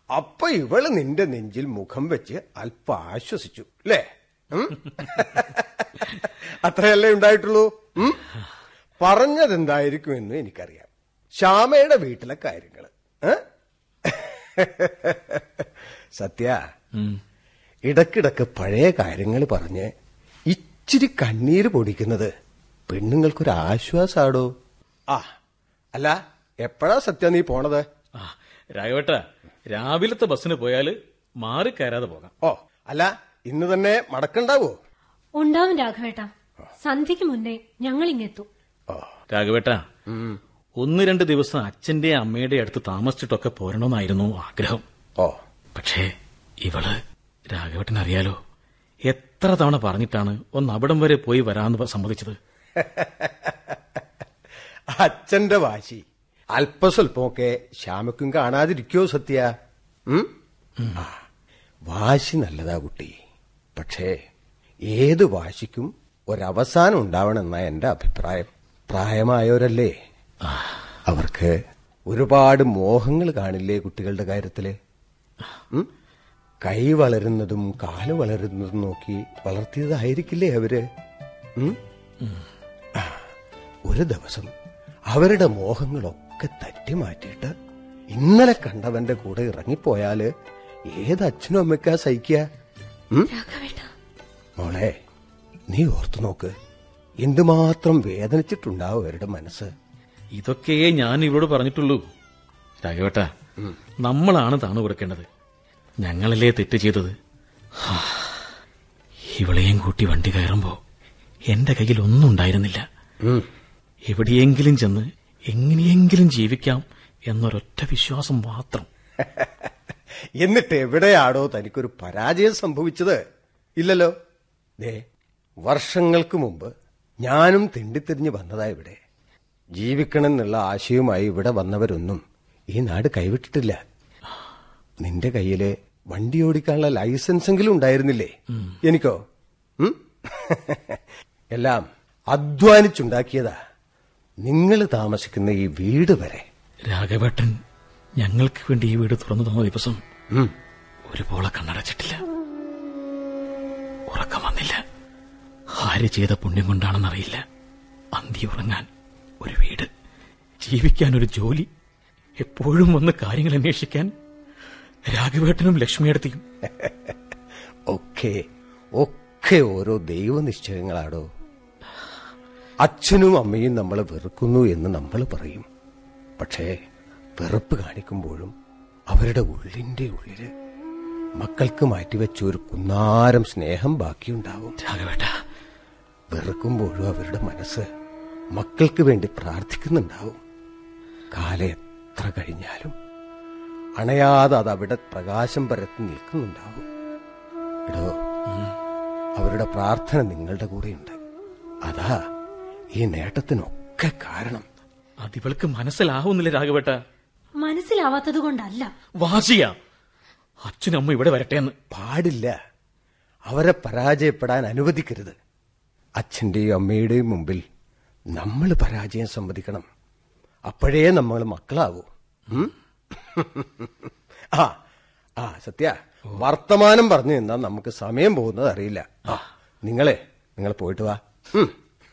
അപ്പൊ ഇവള് നിന്റെ നെഞ്ചിൽ മുഖം വെച്ച് അല്പം ആശ്വസിച്ചു അല്ലേ ഉം? അത്രയല്ലേ ഉണ്ടായിട്ടുള്ളൂ ഉം? പറഞ്ഞതെന്തായിരിക്കുമെന്ന് എനിക്കറിയാം ശ്യാമയുടെ വീട്ടിലെ കാര്യങ്ങള് ഏ? സത്യ ഇടക്കിടക്ക് പഴയ കാര്യങ്ങൾ പറഞ്ഞ് ഇച്ചിരി കണ്ണീര് പൊടിക്കുന്നത് പെണ്ണുങ്ങൾക്കൊരു ആശ്വാസാടോ ആ അല്ല എപ്പോഴാ സത്യ നീ പോണത് ആ രാഘവേട്ട രാവിലത്തെ ബസ്സിന് പോയാല് മാറിക്കയറാതെ പോകാം ഓ അല്ല ഇന്ന് തന്നെ മടക്കണ്ടാവോ ഉണ്ടാവും രാഘവേട്ട സന്ധ്യയ്ക്ക് മുന്നേ ഞങ്ങൾ ഇങ്ങെത്തും ഓ രാഘവേട്ട ഒന്ന് രണ്ട് ദിവസം അച്ഛന്റെ അമ്മയുടെ അടുത്ത് താമസിച്ചിട്ടൊക്കെ പോരണമെന്നായിരുന്നു ആഗ്രഹം ഓ പക്ഷേ ഇവള് രാഘവേട്ടൻ അറിയാലോ എത്ര തവണ പറഞ്ഞിട്ടാണ് ഒന്ന് അവിടം വരെ പോയി വരാന്ന് സമ്മതിച്ചത് അച്ഛന്റെ വാശി അല്പസ്വല്പമൊക്കെ ശ്യാമക്കും കാണാതിരിക്കോ സത്യ ഉം? ആ, വാശി നല്ലതാ കുട്ടി പക്ഷേ ഏത് വാശിക്കും ഒരവസാനം ഉണ്ടാവണമെന്ന എന്റെ അഭിപ്രായം പ്രായമായവരല്ലേ അവർക്ക് ഒരുപാട് മോഹങ്ങൾ കാണില്ലേ കുട്ടികളുടെ കാര്യത്തില് ഉം? കൈ വളരുന്നതും കാല് വളരുന്നതും നോക്കി വളർത്തിയതായിരിക്കില്ലേ അവര് ഉം? ആ, ഒരു ദിവസം അവരുടെ മോഹങ്ങളൊക്കെ തട്ടി മാറ്റിയിട്ട് ഇന്നലെ കണ്ടവന്റെ കൂടെ ഇറങ്ങിപ്പോയാല് ഏത് അച്ഛനും അമ്മയ്ക്കാ സഹിക്കുക ഉം? രാഘവേട്ട മോളെ നീ ഓർത്തു നോക്ക് എന്തുമാത്രം വേദനിച്ചിട്ടുണ്ടാവും അവരുടെ മനസ്സ് ഇതൊക്കെയേ ഞാൻ ഇവളോട് പറഞ്ഞിട്ടുള്ളൂ രാഘവേട്ട നമ്മളാണ് താണു കൊടുക്കേണ്ടത് ഞങ്ങളല്ലേ തെറ്റ് ചെയ്തത് ഹാ, ഇവളെയും കൂട്ടി വണ്ടി കയറുമ്പോ എന്റെ കയ്യിൽ ഒന്നും ഉണ്ടായിരുന്നില്ല ഉം. എവിടെയെങ്കിലും ചെന്ന് എങ്ങനെയെങ്കിലും ജീവിക്കാം എന്നൊരൊറ്റ വിശ്വാസം മാത്രം എന്നിട്ട് എവിടെയാടോ തനിക്കൊരു പരാജയം സംഭവിച്ചത് ഇല്ലല്ലോ ദേ വർഷങ്ങൾക്ക് മുമ്പ് ഞാനും തിണ്ടിത്തിരിഞ്ഞ് വന്നതാ ഇവിടെ ജീവിക്കണം എന്നുള്ള ആശയവുമായി ഇവിടെ വന്നവരൊന്നും ഈ നാട് കൈവിട്ടിട്ടില്ല നിന്റെ കയ്യില് വണ്ടി ഓടിക്കാനുള്ള ലൈസൻസ് എങ്കിലും ഉണ്ടായിരുന്നില്ലേ എനിക്കോ ഉം? എല്ലാം അധ്വാനിച്ചുണ്ടാക്കിയതാ നിങ്ങൾ താമസിക്കുന്ന ഈ വീട് വരെ രാഘവേട്ടൻ ഞങ്ങൾക്ക് വേണ്ടി ഈ വീട് തുറന്നു തന്ന ദിവസം ഉം. ഒരു പോളെ കണ്ണടച്ചിട്ടില്ല ഉറക്കം വന്നില്ല ആര് ചെയ്ത പുണ്യം കൊണ്ടാണെന്നറിയില്ല അന്തി ഉറങ്ങാൻ ഒരു വീട് ജീവിക്കാൻ ഒരു ജോലി എപ്പോഴും വന്ന് കാര്യങ്ങൾ അന്വേഷിക്കാൻ രാഘവേട്ടനും ലക്ഷ്മിയടത്തിയും ഒക്കെ ഒക്കെ ഓരോ ദൈവനിശ്ചയങ്ങളാടോ അച്ഛനും അമ്മയും നമ്മളെ വെറുക്കുന്നു എന്ന് നമ്മൾ പറയും പക്ഷേ വെറുപ്പ് കാണിക്കുമ്പോഴും അവരുടെ ഉള്ളിന്റെ ഉള്ളില് മക്കൾക്ക് മാറ്റിവെച്ച ഒരു കുന്നാരം സ്നേഹം ബാക്കിയുണ്ടാവും രാഘവേട്ട വെറുക്കുമ്പോഴും അവരുടെ മനസ്സ് മക്കൾക്ക് വേണ്ടി പ്രാർത്ഥിക്കുന്നുണ്ടാവും കാലം എത്ര കഴിഞ്ഞാലും അണയാതെ അത് അവിടെ പ്രകാശം പരത്തി നിൽക്കുന്നുണ്ടാവും ഇടോ അവരുടെ പ്രാർത്ഥന നിങ്ങളുടെ കൂടെയുണ്ട് അതാ ഈ നേട്ടത്തിനൊക്കെ കാരണം അതിവൾക്ക് മനസ്സിലാവുന്നില്ല രാഘവേട്ട മനസ്സിലാവാത്തത് കൊണ്ടല്ല വാശിയാ അച്ഛനമ്മ ഇവിടെ വരട്ടെ എന്ന് പാടില്ല അവരെ പരാജയപ്പെടാൻ അനുവദിക്കരുത് അച്ഛന്റെയും അമ്മയുടെയും മുമ്പിൽ നമ്മൾ പരാജയം സമ്മതിക്കണം അപ്പോഴേ നമ്മൾ മക്കളാവൂ ഉം? ആ ആ സത്യ വർത്തമാനം പറഞ്ഞു നിന്നാൽ നമുക്ക് സമയം പോകുന്നത് അറിയില്ല ആ നിങ്ങളെ നിങ്ങൾ പോയിട്ട് വാ ഉം.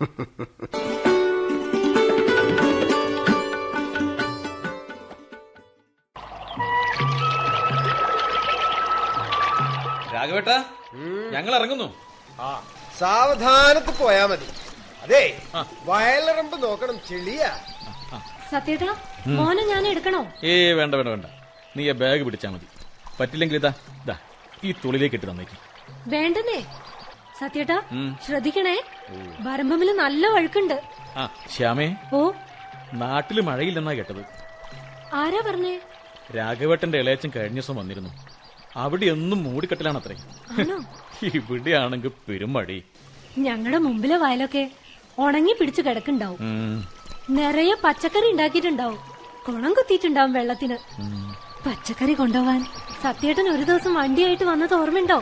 രാഘവേട്ട ഞങ്ങൾ ഇറങ്ങുന്നു ആ സാവധാനത്ത് പോയാ മതി അതെ വയലിറമ്പ് നോക്കണം ചെളിയാ സത്യേട്ടാ മോനെ ഞാൻ എടുക്കണോ ഏ വേണ്ട വേണ്ട വേണ്ട നീ ആ ബാഗ് പിടിച്ചാ മതി പറ്റില്ലെങ്കിൽ ഇതാ ഇതാ ഈ തുള്ളിലേക്ക് ഇട്ട് തന്നേക്ക് വേണ്ടെന്നേ സത്യേട്ടാ ശ്രദ്ധിക്കണേ വരമ്പമില് നല്ല വഴുക്കുണ്ട് ആ ശ്യാമേ ഓ നാട്ടില് മഴയില്ലെന്നാ കേട്ടത് ആരാ പറഞ്ഞേ രാഘവേട്ടന്റെ ഇളയച്ചൻ കഴിഞ്ഞ ദിവസം വന്നിരുന്നു അവിടെ എന്നും മൂടിക്കെട്ടലാണത്രേ ആണോ ഇവിടെയാണെങ്കിൽ പെരുമഴി ഞങ്ങളുടെ മുമ്പിലെ വയലൊക്കെ ഉണങ്ങി പിടിച്ചു കിടക്കുണ്ടാവും ഉം. നിറയെ പച്ചക്കറി ഉണ്ടാക്കിയിട്ടുണ്ടാവും കുളം കുത്തിയിട്ടുണ്ടാവും വെള്ളത്തിന് പച്ചക്കറി കൊണ്ടുപോവാൻ സത്യേട്ടൻ ഒരു ദിവസം വണ്ടിയായിട്ട് വന്നത് ഓർമ്മയുണ്ടോ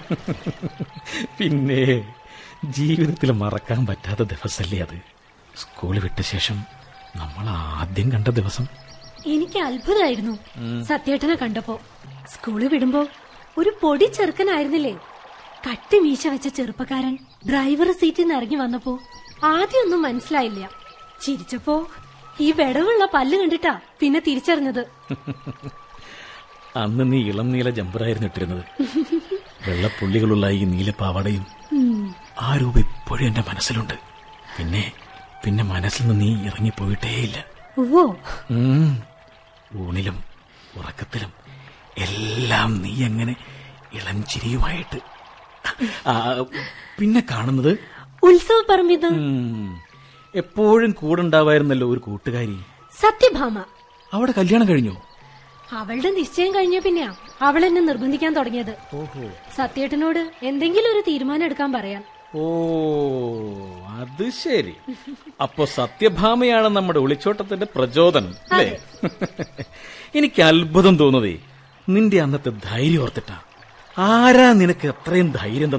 പിന്നെ ജീവിതത്തിൽ മറക്കാൻ പറ്റാത്ത ദിവസമല്ലേ അത് സ്കൂൾ വിട്ട ശേഷം നമ്മൾ ആദ്യം കണ്ട ദിവസം എനിക്ക് അത്ഭുതമായിരുന്നു സത്യേട്ടനെ കണ്ടപ്പോ സ്കൂളിൽ വിടുമ്പോ ഒരു പൊടി ചെറുക്കനായിരുന്നില്ലേ കട്ടി മീശ വെച്ച ചെറുപ്പക്കാരൻ ഡ്രൈവർ സീറ്റിൽ നിന്ന് ഇറങ്ങി വന്നപ്പോ ആദ്യമൊന്നും മനസ്സിലായില്ല ചിരിച്ചപ്പോ ഈ വെടവുള്ള പല്ല് കണ്ടിട്ടാ പിന്നെ തിരിച്ചറിഞ്ഞത് അന്ന് നീ ഇളം നീല ജമ്പറായിരുന്നു ഇട്ടിരുന്നത് വെള്ളപ്പുള്ളികളുള്ള ഈ നീലപ്പാവടയും ആ രൂപ ഇപ്പോഴും എന്റെ മനസ്സിലുണ്ട് പിന്നെ പിന്നെ മനസ്സിൽ നിന്ന് നീ ഇറങ്ങിപ്പോയിട്ടേയില്ല ഓ ഉം. ഊണിലും ഉറക്കത്തിലും എല്ലാം നീ അങ്ങനെ ഇളം ചിരിയുമായിട്ട് ആ, പിന്നെ കാണുന്നത് ഉത്സവ പറമ്പിത് ഉം, എപ്പോഴും കൂടെ ഉണ്ടാവായിരുന്നല്ലോ ഒരു കൂട്ടുകാരി സത്യഭാമ അവിടെ കല്യാണം കഴിഞ്ഞോ അവളുടെ നിശ്ചയം കഴിഞ്ഞ പിന്നെയാ അവൾ എന്നെ നിർബന്ധിക്കാൻ തുടങ്ങിയത് ഓഹോ സത്യേട്ടനോട് എന്തെങ്കിലും ഒരു തീരുമാനം എടുക്കാൻ പറയാൻ ഓ അത് ശരി അപ്പോ സത്യഭാമയാണ് നമ്മുടെ ഒളിച്ചോട്ടത്തിന്റെ പ്രചോദനം അല്ലേ എനിക്ക് അത്ഭുതം തോന്നുന്നതേ നിന്റെ അന്നത്തെ ധൈര്യം ഓർത്തിട്ടാ ആരാ നിനക്ക് അത്രയും ധൈര്യം